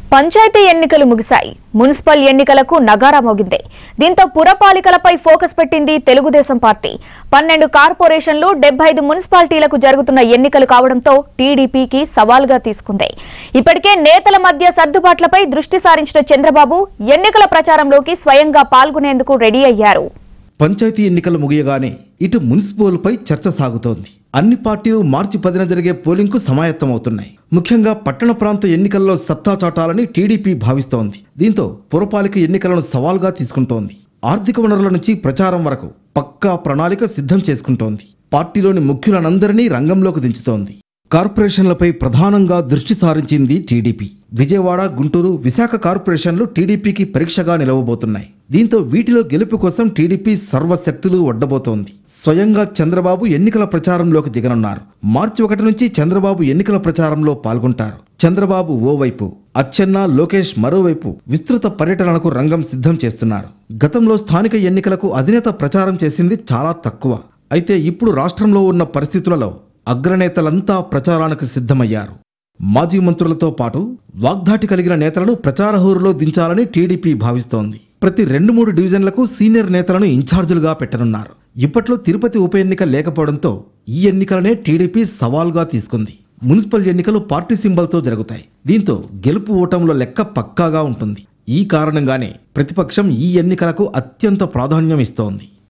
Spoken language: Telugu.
పంచాయతీ ఎన్నికలు ముగిశాయి మున్సిపల్ ఎన్నికలకు నగారా మోగింది దీంతో పురపాలికలపై ఫోకస్ పెట్టింది తెలుగుదేశం పార్టీ పన్నెండు కార్పొరేషన్లు డెబ్బై ఐదు మున్సిపాలిటీలకు జరుగుతున్న ఎన్నికలు కావడంతో టీడీపీకి సవాల్గా తీసుకుంది ఇప్పటికే నేతల మధ్య సర్దుబాట్లపై దృష్టి సారించిన చంద్రబాబు ఎన్నికల ప్రచారంలోకి స్వయంగా పాల్గొనేందుకు రెడీ అయ్యారు పంచాయతీ ఎన్నికలు ముగియగానే ఇటు మున్సిపల్పై చర్చ సాగుతోంది అన్ని పార్టీలు మార్చి పదిన జరిగే పోలింగ్కు సమాయత్తమవుతున్నాయి ముఖ్యంగా పట్టణ ప్రాంత ఎన్నికల్లో సత్తా చాటాలని టీడీపీ భావిస్తోంది దీంతో పురపాలిక ఎన్నికలను సవాల్గా తీసుకుంటోంది ఆర్థిక వనరుల నుంచి ప్రచారం వరకు పక్కా ప్రణాళిక సిద్ధం చేసుకుంటోంది పార్టీలోని ముఖ్యులనందరినీ రంగంలోకి దించుతోంది కార్పొరేషన్లపై ప్రధానంగా దృష్టి సారించింది టీడీపీ విజయవాడ గుంటూరు విశాఖ కార్పొరేషన్లు టీడీపీకి పరీక్షగా నిలవబోతున్నాయి దీంతో వీటిలో గెలుపు కోసం టీడీపీ సర్వశక్తులు వడ్డబోతోంది స్వయంగా చంద్రబాబు ఎన్నికల ప్రచారంలోకి దిగనున్నారు మార్చి ఒకటి నుంచి చంద్రబాబు ఎన్నికల ప్రచారంలో పాల్గొంటారు చంద్రబాబు ఓవైపు అచ్చెన్న లోకేష్ మరోవైపు విస్తృత పర్యటనలకు రంగం సిద్ధం చేస్తున్నారు గతంలో స్థానిక ఎన్నికలకు అధినేత ప్రచారం చేసింది చాలా తక్కువ అయితే ఇప్పుడు రాష్ట్రంలో ఉన్న పరిస్థితులలో అగ్రనేతలంతా ప్రచారానికి సిద్ధమయ్యారు మాజీ మంత్రులతో పాటు వాగ్దాటి కలిగిన నేతలను ప్రచార హోరులో దించాలని టీడీపీ భావిస్తోంది ప్రతి రెండు మూడు డివిజన్లకు సీనియర్ నేతలను ఇన్ఛార్జీలుగా పెట్టనున్నారు ఇప్పట్లో తిరుపతి ఉప ఎన్నిక లేకపోవడంతో ఈ ఎన్నికలనే టీడీపీ సవాల్గా తీసుకుంది మున్సిపల్ ఎన్నికలు పార్టీ సింబల్తో జరుగుతాయి దీంతో గెలుపు ఓటంలో లెక్క పక్కాగా ఉంటుంది ఈ కారణంగానే ప్రతిపక్షం ఈ ఎన్నికలకు అత్యంత ప్రాధాన్యం ఇస్తోంది